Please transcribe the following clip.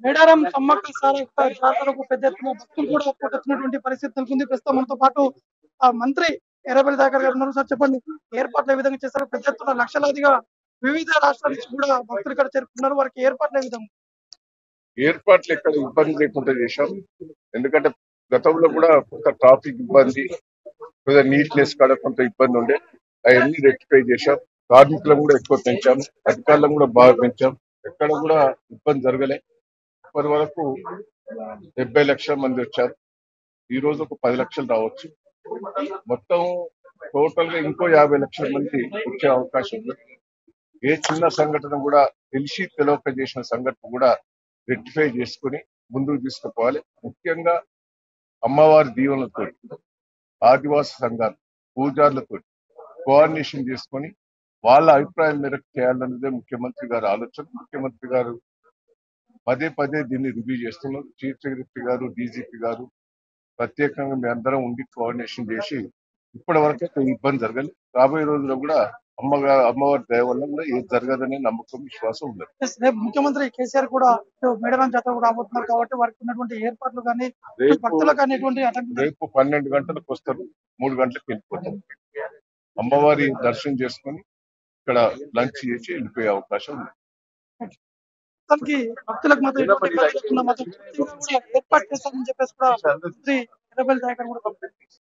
మేడారం సమ్మక్క సారక్క జాతరకు పెద్ద ఎత్తున భక్తులు కూడా పోటొచ్చినటువంటి పరిస్థితి నెలకొంది ప్రస్తుతం మనతో పాటు ఆ మంత్రి ఎర్రబెల్లి దాకర్ గారు ఉన్నారు సార్ చెప్పండి ఏర్పాట్లు ఏ విధంగా చేశారు పెద్ద ఎత్తున లక్షలాదిగా వివిధ రాష్ట్రాల నుంచి కూడా భక్తులు ఇక్కడ చేరుకున్నారు వారికి ఏర్పాట్లు ఏ విధంగా ఏర్పాట్లు ఎక్కడ ఇబ్బంది లేకుండా చేశాం ఎందుకంటే గతంలో కూడా కొంత ట్రాఫిక్ ఇబ్బంది కొంత నీట్నెస్ కాడ కొంత ఇబ్బంది ఉండే అవన్నీ రెక్టిఫై చేశాం కార్మికులను కూడా ఎక్కువ పెంచాం అధికారులను కూడా బాగా పెంచాం ఎక్కడ కూడా ఇబ్బంది జరగలే ఇప్పటి వరకు డెబ్బై లక్షల మంది వచ్చారు ఈ రోజు ఒక పది లక్షలు రావచ్చు మొత్తం టోటల్ గా ఇంకో యాభై లక్షల మంది వచ్చే అవకాశం ఉంది ఏ చిన్న సంఘటన కూడా తెలిసి తెలవక చేసిన సంఘటన కూడా రెక్టిఫై చేసుకుని ముందుకు తీసుకుపోవాలి ముఖ్యంగా అమ్మవారి దీవెనలతో ఆదివాసీ సంఘాలు పూజార్లతో కోఆర్డినేషన్ చేసుకొని వాళ్ళ అభిప్రాయం మేరకు చేయాలన్నదే ముఖ్యమంత్రి గారి ఆలోచన ముఖ్యమంత్రి గారు పదే పదే దీన్ని రివ్యూ చేస్తున్నారు చీఫ్ సెక్రటరీ గారు డీజీపీ గారు ప్రత్యేకంగా మీ అందరం ఉండి కోఆర్డినేషన్ చేసి ఇప్పటి వరకు అయితే ఇబ్బంది జరగలేదు రాబోయే రోజుల్లో కూడా అమ్మగా అమ్మవారి దయ వల్ల కూడా ఏది జరగదనే నమ్మకం విశ్వాసం ఉంది Yes, రేపు ముఖ్యమంత్రి కేసీఆర్ కూడా ఇటు మేడారం జాతర కూడా రాబోతున్నారు కాబట్టి వారికి ఉన్నటువంటి ఏర్పాట్లు కానీ రేపు భక్తులకు కానీ ఎటువంటి ఆటంకం రేపు పన్నెండు గంటలకు వస్తారు మూడు గంటలకు వెళ్ళిపోతారు అమ్మవారి దర్శనం చేసుకొని ఇక్కడ లంచ్ చేసి వెళ్ళిపోయే అవకాశం ఉంది మొత్తానికి భక్తులకు మాత్రం ఎటువంటి ఇబ్బంది లేకుండా మాత్రం పూర్తిగా కూడా ఏర్పాటు చేస్తామని చెప్పేసి కూడా మంత్రి ఎర్రబెల్లి దాకర్ కూడా